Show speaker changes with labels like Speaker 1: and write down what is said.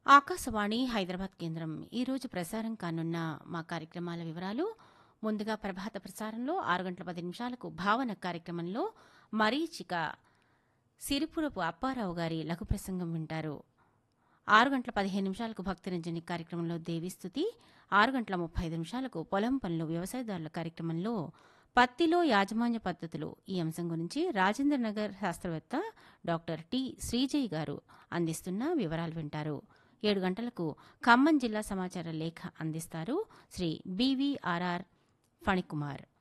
Speaker 1: ఆకాశవాణి హైదరాబాద్ కేంద్రం ఈరోజు ప్రసారం కానున్న మా కార్యక్రమాల వివరాలు ముందుగా ప్రభాత ప్రసారంలో ఆరు గంటల పది నిమిషాలకు భావన కార్యక్రమంలో మరీచిక సిరిపురపు అప్పారావు గారి లఘు ప్రసంగం వింటారు ఆరు గంటల పదిహేను నిమిషాలకు భక్తిరంజని కార్యక్రమంలో దేవిస్తుతి ఆరు గంటల ముప్పై ఐదు నిమిషాలకు పొలం పనులు వ్యవసాయదారుల కార్యక్రమంలో పత్తిలో యాజమాన్య పద్ధతులు ఈ అంశం గురించి రాజేంద్ర నగర్ శాస్త్రవేత్త డాక్టర్ టి శ్రీజయ్ గారు అందిస్తున్న వివరాలు వింటారు ఏడు గంటలకు ఖమ్మం జిల్లా సమాచార లేఖ అందిస్తారు శ్రీ బివిఆర్ఆర్ ఫణికుమార్